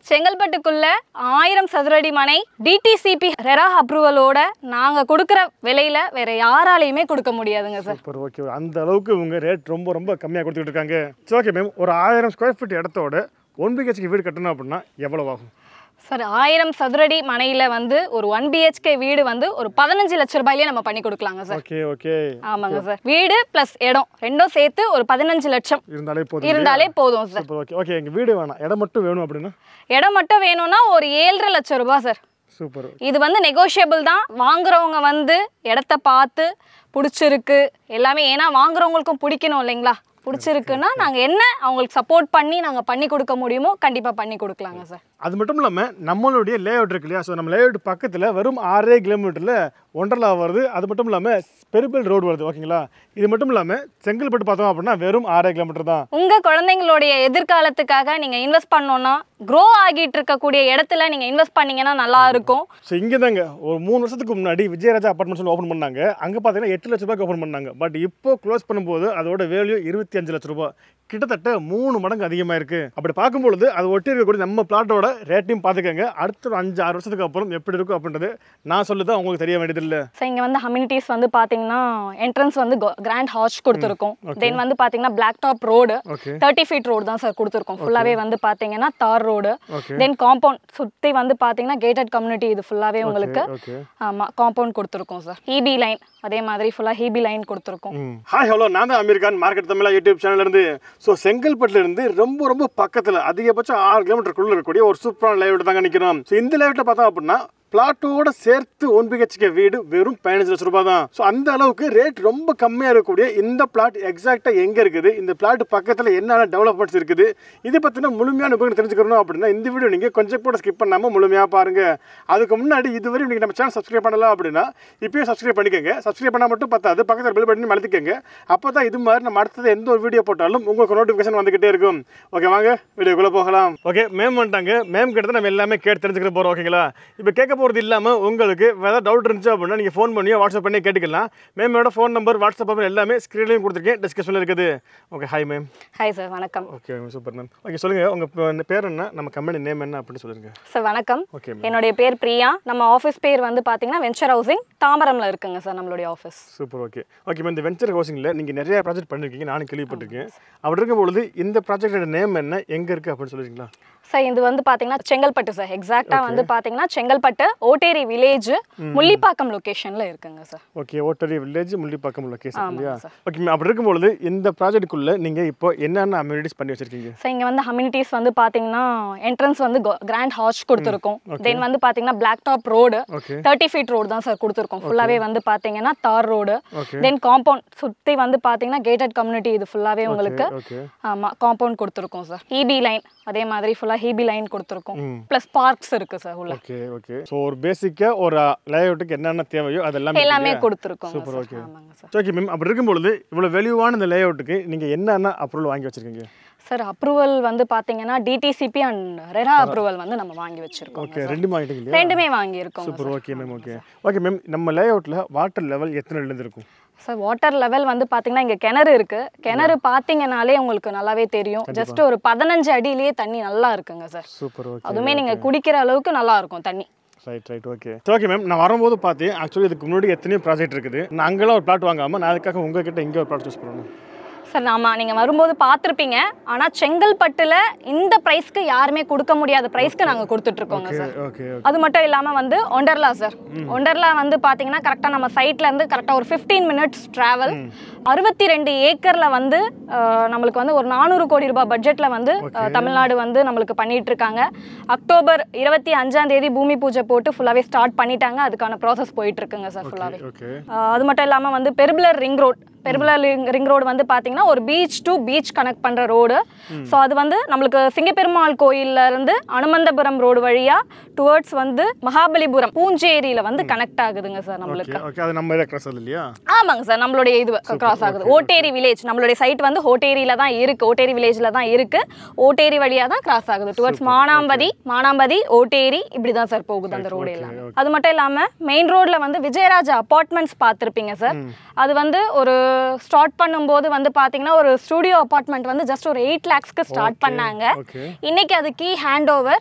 செங்கல்பட்டுக்குள்ள ஆயிரம் சதுரடி மனை டிடிசிபி ரெரா அப்ரூவலோட நாங்கள் கொடுக்குற விலையில வேற யாராலையுமே கொடுக்க முடியாதுங்க சார் சூப்பர் ஓகே அந்த அளவுக்கு இவங்க ரேட் ரொம்ப ரொம்ப கம்மியாக கொடுத்துட்டு இருக்காங்க சரி ஓகே மேம் ஒரு ஆயிரம் ஸ்கொயர் ஃபீட் இடத்தோட ஒன் பிஹெச்கே வீடு கட்டணும் அப்படின்னா எவ்வளோ ஆகும் சார் ஆயிரம் சதுரடி மனையில வந்து ஒரு ஒன் பிஹெச்கே வீடு வந்து ஒரு பதினஞ்சு லட்ச ரூபாயிலே நம்ம பண்ணி கொடுக்கலாங்க சார் ஓகே ஓகே ஆமாங்க சார் வீடு ப்ளஸ் இடம் ரெண்டும் சேர்த்து ஒரு பதினஞ்சு லட்சம் இருந்தாலே போதும் இருந்தாலே போதும் சார் சூப்பர் ஓகே ஓகே எங்கள் வீடு வேணாம் இடம் மட்டும் வேணும் அப்படின்னா இடம் மட்டும் வேணும்னா ஒரு ஏழரை லட்சம் ரூபாய் சார் சூப்பர் இது வந்து நெகோஷியபிள் தான் வாங்குறவங்க வந்து இடத்த பார்த்து பிடிச்சிருக்கு எல்லாமே ஏன்னா வாங்குறவங்களுக்கும் பிடிக்கணும் இல்லைங்களா பிடிச்சிருக்குன்னா நாங்கள் என்ன அவங்களுக்கு சப்போர்ட் பண்ணி நாங்கள் பண்ணி கொடுக்க முடியுமோ கண்டிப்பாக பண்ணி கொடுக்கலாங்க சார் அது மட்டும் இல்லாமல் நம்மளுடைய லேஅவுட் இருக்கு இல்லையா ஸோ நம்ம லேஅவுட் பக்கத்தில் வெறும் ஆறே கிலோமீட்டரில் ஒன்றலா வருது அது மட்டும் இல்லாமல் பெருபெல் ரோடு வருது ஓகேங்களா இது மட்டும் இல்லாமல் செங்கல்பட்டு பார்த்தோம் அப்படின்னா வெறும் ஆறே கிலோமீட்டர் தான் உங்கள் குழந்தைங்களுடைய எதிர்காலத்துக்காக நீங்கள் இன்வெஸ்ட் பண்ணோன்னா க்ரோ ஆகிட்டு இருக்கக்கூடிய இடத்துல நீங்கள் இன்வெஸ்ட் பண்ணீங்கன்னா நல்லா இருக்கும் ஸோ இங்கே தாங்க ஒரு மூணு வருஷத்துக்கு முன்னாடி விஜயராஜா அப்பார்ட்மெண்ட்ஸ் ஓப்பன் பண்ணாங்க அங்கே பார்த்தீங்கன்னா எட்டு லட்ச ரூபாய்க்கு ஓப்பன் பண்ணாங்க பட் இப்போ க்ளோஸ் பண்ணும்போது அதோட வேல்யூ இருபத்தி அஞ்சு லட்ச ரூபாய் கிட்டத்தட்ட மூணு மடங்கு அதிகமாக இருக்குது அப்படி பார்க்கும்பொழுது அது ஒட்டி இருக்கக்கூடிய நம்ம பிளாட்டோட ரேட்டையும் பார்த்துக்கங்க அடுத்த ஒரு அஞ்சு ஆறு வருஷத்துக்கு அப்புறம் எப்படி இருக்கும் அப்படின்றது நான் சொல்லுதான் உங்களுக்கு தெரிய வேண்டியதில்லை ஸோ இங்கே வந்து அம்யூனிட்டிஸ் வந்து பார்த்தீங்கன்னா என்ட்ரன்ஸ் வந்து கிராண்ட் ஹார்ச் கொடுத்துருக்கோம் தென் வந்து பார்த்தீங்கன்னா black top road okay thirty feet road தான் சார் கொடுத்துருக்கோம் ஃபுல்லாகவே வந்து பார்த்தீங்கன்னா தார் ரோடு ஓகே தென் காம்பவுண்ட் சுற்றி வந்து பார்த்தீங்கன்னா கேட்டட் கம்யூனிட்டி இது ஃபுல்லாகவே உங்களுக்கு ஓகே ஆமாம் காம்பவுண்ட் கொடுத்துருக்கோம் சார் இபி லைன் அதே மாதிரி ஃபுல்லாக ஹிபி லைன் கொடுத்துருக்கோம் ஹாய் ஹலோ நான் தான் அமீர் கான் மார்க்கெட் தமிழா யூடியூப் சேனல்ல இருந்து ஸோ செங்கல்பட்டுல இருந்து ரொம்ப ரொம்ப பக்கத்தில் அதிகபட்சம் ஆறு கிலோமீட்டருக்குள்ள இருக்கக்கூடிய ஒரு சூப்பரான லேஅவுட் தாங்க நிற்கிறோம் ஸோ இந்த லேஅவுட்டை பார்த்தோம் அப்படின்னா பிளாட்டோட சேர்த்து ஒன் பிஹெச்கே வீடு வெறும் பதினஞ்சு லட்ச ரூபாய் தான் ஸோ அந்த அளவுக்கு ரேட் ரொம்ப கம்மியாக இருக்கக்கூடிய இந்த பிளாட் எக்ஸாக்டாக எங்கே இருக்குது இந்த பிளாட் பக்கத்தில் என்னென்ன டெவலப்மெண்ட்ஸ் இருக்குது இதை பற்றின முழுமையான விவரம் தெரிஞ்சுக்கணும் அப்படின்னா இந்த வீடியோ நீங்கள் கொஞ்சம் கூட ஸ்கிப் பண்ணாமல் முழுமையாக பாருங்கள் அதுக்கு முன்னாடி இதுவரை நீங்கள் நம்ம சேனல் சப்ஸ்கிரைப் பண்ணலாம் அப்படின்னா இப்போயே சப்ஸ்கிரைப் பண்ணிக்கோங்க சப்ஸ்கிரைப் பண்ணால் மட்டும் பத்தாது பக்கத்தில் பெல் பட்டன் அழுத்திக்கங்க அப்போ தான் இது மாதிரி நம்ம அடுத்தது எந்த ஒரு வீடியோ போட்டாலும் உங்களுக்கு நோட்டிஃபிகேஷன் வந்துகிட்டே இருக்கும் ஓகே வாங்க வீடியோக்குள்ளே போகலாம் ஓகே மேம் வந்துட்டாங்க மேம் கிட்ட நம்ம எல்லாமே கேட்டு தெரிஞ்சுக்கிற போகிறோம் ஓகேங்களா இப்போ கேட்க போகிறது இல்லாமல் உங்களுக்கு ஏதாவது டவுட் இருந்துச்சு அப்படின்னா நீங்கள் ஃபோன் பண்ணியோ வாட்ஸ்அப் பண்ணி கேட்டுக்கலாம் மேமோட ஃபோன் நம்பர் வாட்ஸ்அப் நம்பர் எல்லாமே ஸ்க்ரீன்லையும் கொடுத்துருக்கேன் டிஸ்கஷனில் இருக்குது okay hi ma'am hi sir வணக்கம் ஓகே சூப்பர் மேம் ஓகே சொல்லுங்கள் உங்கள் பேர் என்ன நம்ம கம்பெனி நேம் என்ன அப்படின்னு சொல்லுங்கள் சார் வணக்கம் ஓகே மேம் என்னுடைய பேர் பிரியா நம்ம ஆஃபீஸ் பேர் வந்து பார்த்தீங்கன்னா வெஞ்சர் ஹவுசிங் தாம்பரம்ல இருக்குங்க சார் நம்மளுடைய office super okay okay ma'am இந்த வெஞ்சர் ஹவுசிங்கில் நீங்கள் நிறைய ப்ராஜெக்ட் பண்ணியிருக்கீங்க நானும் கேள்விப்பட்டிருக்கேன் அப்படி இருக்கும்பொழுது இந்த ப்ராஜெக்டோட நேம் என்ன எங்கே இருக்குது அப்படின்னு சொல்லுவீங்களா சார் இது வந்து பார்த்தீங்கன்னா செங்கல்பட்டு சார் எக்ஸாக்டாக வந்து பார்த்தீங்கன்னா செங்கல்பட்டு ஓட்டேரி வில்லேஜ் முள்ளிப்பாக்கம் லொக்கேஷனில் இருக்குங்க sir okay Otteri village Mullipakkam உள்ள கேஸ் ஆமாங்க இல்லையா சார். ஓகே மேம் அப்படி இருக்கும்பொழுது இந்த ப்ராஜெக்ட்டுக்குள்ளே நீங்கள் இப்போ என்னென்ன அம்யூனிட்டிஸ் பண்ணி வச்சிருக்கீங்க ஸோ இங்கே வந்து அம்யூனிட்டிஸ் வந்து பார்த்தீங்கன்னா என்ட்ரன்ஸ் வந்து கிராண்ட் ஹார்ச் கொடுத்துருக்கோம் தென் வந்து பார்த்தீங்கன்னா black top road okay thirty feet road தான் சார் கொடுத்துருக்கோம் ஃபுல்லாகவே வந்து பார்த்தீங்கன்னா தார் ரோடு ஓகே தென் காம்பவுண்ட் சுற்றி வந்து பார்த்தீங்கன்னா கேட்டட் கம்யூனிட்டி இது ஃபுல்லாகவே உங்களுக்கு ஓகே ஆமாம் காம்பவுண்ட் கொடுத்துருக்கோம் சார் இபி லைன் அதே மாதிரி ஃபுல்லாக ஹிபி லைன் கொடுத்துருக்கோம் ம். ப்ளஸ் பார்க்ஸ் இருக்கு சார் உள்ள ஓகே ஓகே ஸோ ஒரு பேசிக்காக ஒரு லேஅவுட்டுக்கு என்னென்ன தேவையோ அது எல்லாமே எல்லாமே இருக்கு கொடுத்துருக்கோம் Super, சார் okay. ஆமாங்க சார் இல்லையா? ஓகே மேம் அப்படி இருக்கும்பொழுது இவ்வளோ வெளிவான இந்த லேஅவுட்டுக்கு நீங்கள் என்னென்ன அப்ரூவல் வாங்கி வச்சிருக்கீங்க சார் அப்ரூவல் வந்து பார்த்தீங்கன்னா டிடிசிபி அண்ட் ரெரா அப்ரூவல் வந்து நம்ம வாங்கி வச்சிருக்கோம் ஓகே ரெண்டு வாங்கிட்டீங்க இல்லையா ரெண்டுமே வாங்கியிருக்கோம் super okay ma'am okay okay ma'am நம்ம லேஅவுட்டில் வாட்டர் லெவல் எத்தனை இருந்து இருக்கும் சார் வாட்டர் லெவல் வந்து பார்த்தீங்கன்னா இங்கே கிணறு இருக்கு கிணறு பார்த்தீங்கனாலே உங்களுக்கு நல்லாவே தெரியும் ஜஸ்ட் ஒரு பதினஞ்சு அடியிலேயே தண்ணி நல்லா இருக்குங்க சார் சூப்பர் ஓகே அதுவுமே நீங்கள் குடிக்கிற அளவுக்கு நல்லா இருக்கும் தண்ணி right right okay okay ma'am நான் வரும்போது பார்த்தேன் ஆக்சுவலி இதுக்கு முன்னாடி எத்தனையோ ப்ராஜெக்ட் இருக்குது நான் அங்கெல்லாம் ஒரு பிளாட் வாங்காமல் நான் அதுக்காக உங்ககிட்ட இங்கே ஒரு பிளாட் சூஸ் பண்ணணும் சார் ஆமாம் நீங்கள் வரும்போது பார்த்துருப்பீங்க ஆனால் செங்கல்பட்டில் இந்த ப்ரைஸ்க்கு யாருமே கொடுக்க முடியாத ப்ரைஸ்க்கு நாங்கள் கொடுத்துட்ருக்கோங்க சார் ஓகே அது மட்டும் இல்லாமல் வந்து ஒண்டர்லா சார் ஒண்டர்லா வந்து பார்த்தீங்கன்னா கரெக்டாக நம்ம சைட்ல இருந்து கரெக்டாக ஒரு ஃபிஃப்டீன் மினிட்ஸ் ட்ராவல் அறுபத்தி ரெண்டு ஏக்கரில் வந்து அஹ், நம்மளுக்கு வந்து ஒரு நானூறு கோடி ரூபாய் பட்ஜெட்டில் வந்து அஹ், தமிழ்நாடு வந்து நம்மளுக்கு பண்ணிட்டு இருக்காங்க அக்டோபர் இருபத்தி அஞ்சாம் தேதி பூமி பூஜை போட்டு ஃபுல்லாகவே ஸ்டார்ட் பண்ணிட்டாங்க அதுக்கான ப்ராசஸ் போயிட்டு இருக்குங்க சார் ஃபுல்லாகவே ஓகே அது மட்டும் இல்லாமல் வந்து peripheral ring road peripheral ring road வந்து பார்த்தீங்கன்னா ஒரு பீச் டு பீச் கனெக்ட் பண்ணுற ரோடு ஸோ அது வந்து நம்மளுக்கு சிங்கப்பெருமாள் கோயில்ல இருந்து அனுமந்தபுரம் ரோடு வழியா டுவர்ட்ஸ் வந்து மகாபலிபுரம் பூஞ்சேரியில வந்து கனெக்ட் ஆகுதுங்க சார் நம்மளுக்கு ஓகே ஓகே அது நம்ம இதில் கிராஸ் ஆகுது இல்லையா ஆமாங்க சார் நம்மளுடைய இது கிராஸ் ஆகுது ஓட்டேரி வில்லேஜ் நம்மளுடைய சைட் வந்து ஓட்டேரியில தான் இருக்கு ஓட்டேரி வில்லேஜ்ல தான் இருக்கு ஓட்டேரி வழியா தான் கிராஸ் ஆகுது டுவர்ட்ஸ் மானாம்பதி மானாம்பதி ஓட்டேரி இப்படி தான் சார் போகுது அந்த ரோடு எல்லாம் அது மட்டும் இல்லாம மெயின் ரோட்ல வந்து விஜயராஜா அப்பார்ட்மெண்ட்ஸ் பார்த்துருப்பீங்க சார் அது வந்து ஒரு ஸ்டார்ட் பண்ணும்போது வந்து பாத்தீங்கன்னா ஒரு ஸ்டூடியோ அப்பார்ட்மெண்ட் வந்து ஜஸ்ட் ஒரு எயிட் லேக்ஸ்க்கு ஸ்டார்ட் பண்ணாங்க ஓகே இன்னைக்கு அது கீ ஹேண்ட் ஓவர்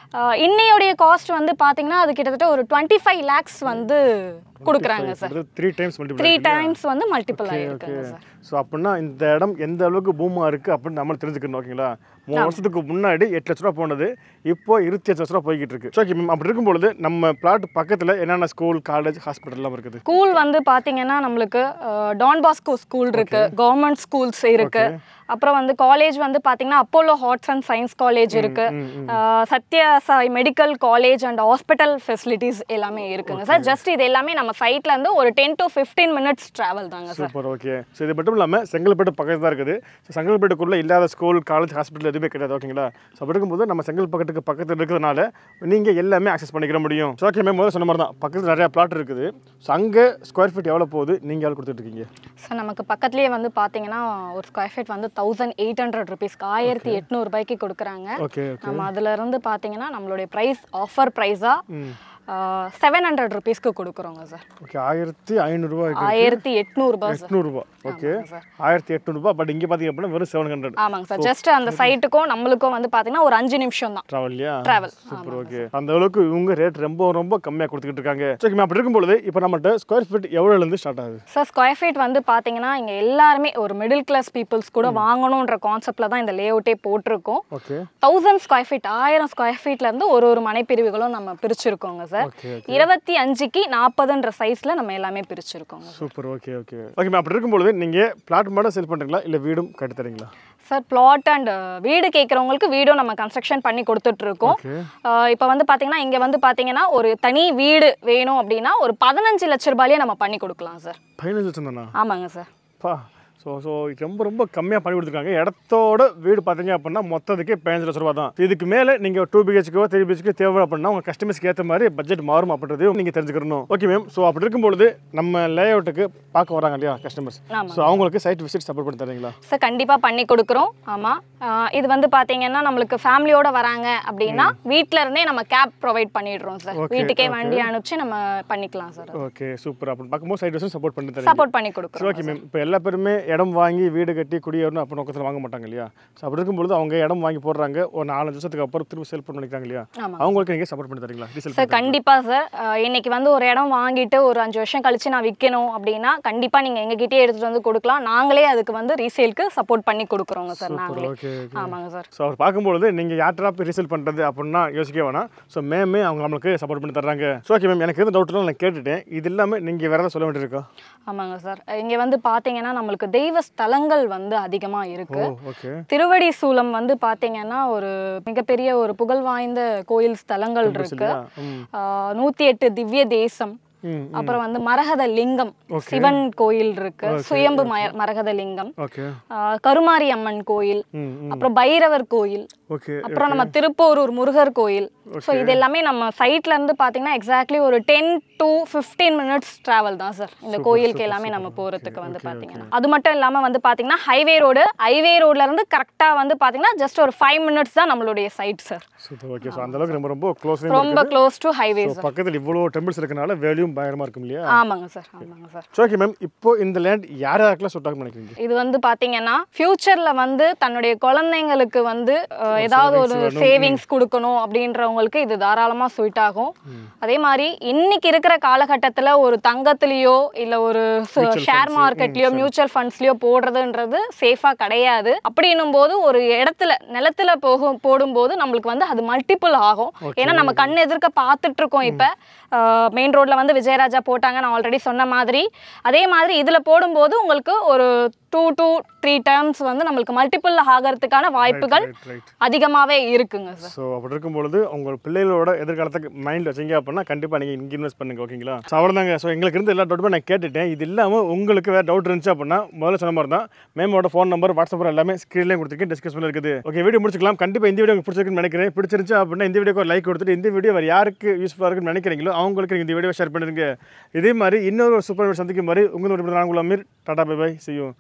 இன்னையோடைய காஸ்ட் வந்து பார்த்தீங்கன்னா அது கிட்டத்தட்ட ஒரு டுவெண்ட்டி ஃபைவ் லேக்ஸ் வந்து கொடுக்குறாங்க sir three times multiple three times வந்து மல்டிபிள் ஆகிருக்குங்க சார் ஸோ அப்படின்னா இந்த இடம் எந்த அளவுக்கு பூமாக இருக்குது அப்படின்னு நம்ம தெரிஞ்சுக்கணும் ஓகேங்களா மூணு வருஷத்துக்கு முன்னாடி எட்டு லட்ச ரூபா போனது இப்போ இருபத்தி அஞ்சு லட்ச ரூபா போய்கிட்டு இருக்கு ஸோ ஓகே மேம் அப்படி இருக்கும்பொழுது நம்ம பிளாட் பக்கத்தில் என்னென்ன ஸ்கூல் காலேஜ் ஹாஸ்பிட்டல்லாம் இருக்குது ஸ்கூல் வந்து பாத்தீங்கன்னா நம்மளுக்கு அஹ், டான் பாஸ்கோ ஸ்கூல் இருக்கு கவர்மெண்ட் ஸ்கூல்ஸ் இருக்கு அப்புறம் வந்து காலேஜ் வந்து பாத்தீங்கன்னா Apollo arts and science college இருக்கு uh, Sathya Sai medical college and hospital facilities எல்லாமே இருக்குங்க சார் ஜஸ்ட் இது எல்லாமே நம்ம சைட்ல இருந்து ஒரு ten to fifteen minutes travel தாங்க சார் சூப்பர் ஓகே ஸோ இது மட்டும் இல்லாமல் செங்கல்பட்டு பக்கத்தில் தான் இருக்குது ஸோ செங்கல்பட்டுக்குள்ளே இல்லாத ஸ்கூல் காலேஜ் ஹாஸ்பிட்டல் எதுவுமே கிடையாது ஓகேங்களா ஸோ அப்படி இருக்கும்போது நம்ம செங்கல்பட்டுக்கு பக்கத்தில் இருக்கிறதுனால நீங்கள் எல்லாமே அக்சஸ் பண்ணிக்கிற முடியும் ஸோ ஓகே மேம் முதல்ல சொன்ன மாதிரி தான் பக்கத்தில் நிறையா பிளாட் இருக்குது ஸோ அங்கே ஸ்கொயர் ஃபீட் எவ்வளோ போகுது நீங்கள் எவ்வளோ கொடுத்துட்ருக்கீங்க சார் நமக்கு பக்கத்துலேயே வந்து பார்த்தீங்கன்னா ஒரு ஸ்கொயர் ஃபீட் வந்து தௌசண்ட் எயிட் ஹண்ட்ரட் ருபீஸ்க்கு ஆயிரத்தி எட்நூறுபாய்க்கு கொடுக்குறாங்க ஓகே ஓகே நம்ம அதுல இருந்து பார்த்தீங்கன்னா நம்மளுடைய ப்ரைஸ் ஆஃபர் ப்ரைஸாக செவன் ஹண்ட்ரட் ருபீஸ்க்கு கொடுக்குறோங்க சார் ஓகே ஆயிரத்தி ஐநூறுரூவா ஆயிரத்தி எட்நூறுபா சார் எட்நூறுபா ஓகே சார். ஆயிரத்தி எட்நூறுபா பட் இங்கே பார்த்தீங்க அப்படின்னா வெறும் செவன் ஹண்ட்ரட் ஆமாங்க சார் ஜஸ்ட் அந்த சைட்டுக்கும் நம்மளுக்கும் வந்து பார்த்தீங்கன்னா ஒரு அஞ்சு நிமிஷம் தான் ட்ராவல் இல்லையா Travel. சூப்பர் ஓகே அந்த அளவுக்கு இவங்க ரேட் ரொம்ப ரொம்ப கம்மியாக கொடுத்துக்கிட்டு இருக்காங்க சரி மேம் அப்படி இருக்கும்பொழுது இப்போ நம்மகிட்ட ஸ்கொயர் ஃபீட் எவ்வளோலேருந்து ஸ்டார்ட் ஆகுது சார் ஸ்கொயர் ஃபீட் வந்து பார்த்தீங்கன்னா இங்கே எல்லாருமே ஒரு மிடில் கிளாஸ் பீப்புள்ஸ் கூட வாங்கணுன்ற கான்செப்டில் தான் இந்த லே அவுட்டே போட்டிருக்கோம் ஓகே தௌசண்ட் ஸ்கொயர் ஃபீட் ஆயிரம் ஸ்கொயர் ஃபீட்ல இருந்து ஒரு ஒரு மனைப்பிரிவுகளும் நம்ம பிரிச்சிருக்கோங்க சார் ஓகே இருபத்தி அஞ்சுக்கு நாற்பதுன்ற சைஸ்ல நம்ம எல்லாமே பிரிச்சிருக்கோங்க super okay okay okay ma'am அப்படி இருக்கும்பொழுது நீங்கள் பிளாட் மட்டும் செல் பண்ணுறீங்களா இல்லை வீடும் கட்டி தரீங்களா சார் பிளாட் அண்ட் வீடு கேட்குறவங்களுக்கு வீடும் நம்ம கன்ஸ்ட்ரக்ஷன் பண்ணி கொடுத்துட்டு இருக்கோம் ஓகே இப்போ வந்து பார்த்தீங்கன்னா இங்கே வந்து பார்த்தீங்கன்னா ஒரு தனி வீடு வேணும் அப்படின்னா ஒரு பதினஞ்சு லட்ச ரூபாயிலே நம்ம பண்ணி கொடுக்கலாம் சார் பதினஞ்சு லட்சம் தானா ஆமாங்க சார் பா ஸோ ஸோ ரொம்ப ரொம்ப கம்மியாக பண்ணி கொடுத்துருக்காங்க இடத்தோட வீடு பார்த்தீங்க அப்படின்னா மொத்தத்துக்கே பதினஞ்சு லட்ச ரூபா தான் இதுக்கு மேலே நீங்கள் டூ பிஹெச்க்கோ த்ரீ பிஹெச்க்கோ தேவை அப்படின்னா உங்கள் கஸ்டமர்ஸ்க்கு ஏற்ற மாதிரி பட்ஜெட் மாறும் அப்படின்றதையும் நீங்கள் தெரிஞ்சுக்கணும் ஓகே மேம் ஸோ அப்படி இருக்கும்பொழுது நம்ம லே அவுட்டுக்கு பார்க்க வராங்க இல்லையா கஸ்டமர்ஸ் ஆமாம் ஸோ அவங்களுக்கு சைட் விசிட் சப்போர்ட் பண்ணி தரீங்களா சார் கண்டிப்பாக பண்ணி கொடுக்குறோம் ஆமாம் இது வந்து பார்த்தீங்கன்னா நம்மளுக்கு ஃபேமிலியோட வராங்க அப்படின்னா வீட்டில இருந்தே நம்ம கேப் ப்ரொவைட் பண்ணிடுறோம் சார் Okay, வீட்டுக்கே வண்டி அனுப்பிச்சு நம்ம பண்ணிக்கலாம் சார் ஓகே சூப்பர் அப்படி பார்க்கும்போது சைட் விசிட் சப்போர்ட் பண்ணி தரீங்க சப்போர்ட் பண்ணி சரி கொடுக்குறோம் ஓகே மேம் இப்போ எல்லா பேருமே இடம் வாங்கி வீடு கட்டி குடியேறணும் அப்போ நோக்கத்தில் வாங்க மாட்டாங்க இல்லையா ஸோ அப்படி இருக்கும்பொழுது அவங்க இடம் வாங்கி போடுறாங்க ஒரு நாலஞ்சு வருஷத்துக்கு அப்புறம் திரும்ப சேல் பண்ணி நினைக்கிறாங்க இல்லையா ஆமாம் அவங்களுக்கு நீங்கள் சப்போர்ட் பண்ணி தரீங்களா ரீசேல் சார் கண்டிப்பாக சார் அஹ், இன்னைக்கு வந்து ஒரு இடம் வாங்கிட்டு ஒரு அஞ்சு வருஷம் கழிச்சு நான் விற்கணும் அப்படின்னா கண்டிப்பாக நீங்கள் எங்ககிட்டயே எடுத்துகிட்டு வந்து கொடுக்கலாம் நாங்களே அதுக்கு வந்து ரீசேலுக்கு சப்போர்ட் பண்ணி கொடுக்குறோங்க சார் நாங்களே ஓகே ஆமாங்க சார் ஸோ அவர் பார்க்கும்பொழுது நீங்கள் யார்ட்டா போய் ரீசேல் பண்ணுறது அப்படின்னா யோசிக்க வேணாம் ஸோ மேமே அவங்க நம்மளுக்கு சப்போர்ட் பண்ணி தர்றாங்க ஸோ ஓகே மேம் எனக்கு எதுவும் டவுட்லாம் நான் கேட்டுட்டேன் இது இல்லாமல் நீங்கள் வேறு ஏதாவது சொல்ல வேண்டியிருக்கா ஆமாங்க சார் இங்கே வந்து பார்த்தீங்கன்னா நம்மளுக்கு தெய்வ ஸ்தலங்கள் வந்து அதிகமாக இருக்கு ஓ ஓகே திருவடி சூலம் வந்து பார்த்தீங்கன்னா ஒரு மிகப்பெரிய ஒரு புகழ் வாய்ந்த கோயில் ஸ்தலங்கள் இருக்கு இல்லையா ம் ஆஹ் நூத்தி எட்டு திவ்ய தேசம் ம் அப்புறம் வந்து மரகத லிங்கம் சிவன் கோயில் இருக்கு சுயம்பு மய- மரகத லிங்கம் ஓகே ஆஹ் கருமாரி அம்மன் கோயில் ம் ம் அப்புறம் பைரவர் கோயில் ஓகே அப்புறம் நம்ம திருப்போரூர் முருகர் கோயில் ஸோ இது எல்லாமே நம்ம சைட்ல இருந்து பார்த்தீங்கன்னா எக்ஸாக்ட்லி ஒரு ten to fifteen minutes travel தான் சார் இந்த கோயிலுக்கு எல்லாமே நம்ம போகிறதுக்கு வந்து பார்த்தீங்கன்னா அது மட்டும் இல்லாமல் வந்து பார்த்தீங்கன்னா ஹைவே ரோடு ஹைவே ரோட்ல இருந்து கரெக்டாக வந்து பார்த்தீங்கன்னா ஜஸ்ட் ஒரு ஃபைவ் மினிட்ஸ் தான் நம்மளுடைய site sir super okay so அந்தளவுக்கு ரொம்ப ரொம்ப க்ளோஸ் ரொம்ப க்ளோஸ் டு ஹைவே ஸோ பக்கத்தில் இவ்வளோ டெம்பிள்ஸ் இருக்கனால வேல்யூம் பயங்கரமாக இருக்கும் இல்லையா ஆமாங்க சார் ஆமாங்க சார் ஸோ ஓகே மேம் இப்போ இந்த லேண்ட் யார் யாருக்கெல்லாம் சூட் ஆகும் நினைக்கிறீங்க இது வந்து பாத்தீங்கன்னா ஃபியூச்சர்ல வந்து தன்னுடைய குழந்தைங்களுக்கு வந்து அஹ், ஏதாவது ஒரு சேவிங்ஸ் கொடுக்கணும் அப்படின்றவங்களுக்கு இது தாராளமா ஸ்வீட் ஆகும் அதே மாதிரி இன்னைக்கு இருக்கிற காலகட்டத்துல ஒரு தங்கத்திலயோ இல்ல ஒரு ஷேர் மார்க்கெட்லயோ மியூச்சுவல் ஃபண்ட்ஸ்லயோ போடுறதுன்றது சேஃபா கிடையாது அப்படின்னும் போது ஒரு இடத்துல நிலத்துல போகும் போடும்போது நம்மளுக்கு வந்து அது மல்டிபிள் ஆகும் ஏன்னா நம்ம கண் எதிர்க்க பார்த்துட்டு இருக்கோம் இப்ப மெயின் ரோட்ல வந்து விஜயராஜா போட்டாங்க நான் ஆல்ரெடி சொன்ன மாதிரி அதே மாதிரி இதுல போடும்போது உங்களுக்கு ஒரு டூ டூ த்ரீ டேர்ம்ஸ் வந்து நம்மளுக்கு மல்டிபிள் ஆகிறதுக்கான வாய்ப்புகள் ரைட் ரைட் அதிகமாவே இருக்குங்க சார் ஸோ அப்படி இருக்கும்பொழுது உங்கள் பிள்ளைகளோட எதிர்காலத்துக்கு மைண்டில் வச்சீங்க அப்படின்னா கண்டிப்பாக நீங்கள் இங்கே இன்வெஸ்ட் பண்ணுங்க ஓகேங்களா ஸோ அவ்வளோதாங்க ஸோ எங்களுக்கு இருந்து எல்லா டவுட்டுமே நான் கேட்டுட்டேன் இது இல்லாமல் உங்களுக்கு வேறு டவுட் இருந்துச்சு அப்படின்னா முதல்ல சொன்ன மாதிரி தான் மேமோட ஃபோன் நம்பர் வாட்ஸ்அப் நம்பர் எல்லாமே ஸ்க்ரீன்லேயும் கொடுத்துருக்கேன் டிஸ்கஷனில் இருக்குது ஓகே வீடியோ முடிச்சுக்கலாம் கண்டிப்பாக இந்த வீடியோ உங்களுக்கு பிடிச்சிருக்குன்னு நினைக்கிறேன் பிடிச்சிருந்துச்சு அப்படின்னா இந்த வீடியோக்கு ஒரு லைக் கொடுத்துட்டு இந்த வீடியோ வேறு யாருக்கு யூஸ்ஃபுல்லாக இருக்குன்னு நினைக்கிறீங்களோ அவங்களுக்கு நீங்க இந்த வீடியோ ஷேர் பண்ணிருங்க இதே மாதிரி இன்னொரு சூப்பர் சந்திக்கும் மாதிரி உங்களோட நான் உங்கள் அமீர் டாடா பை பை செய்யும்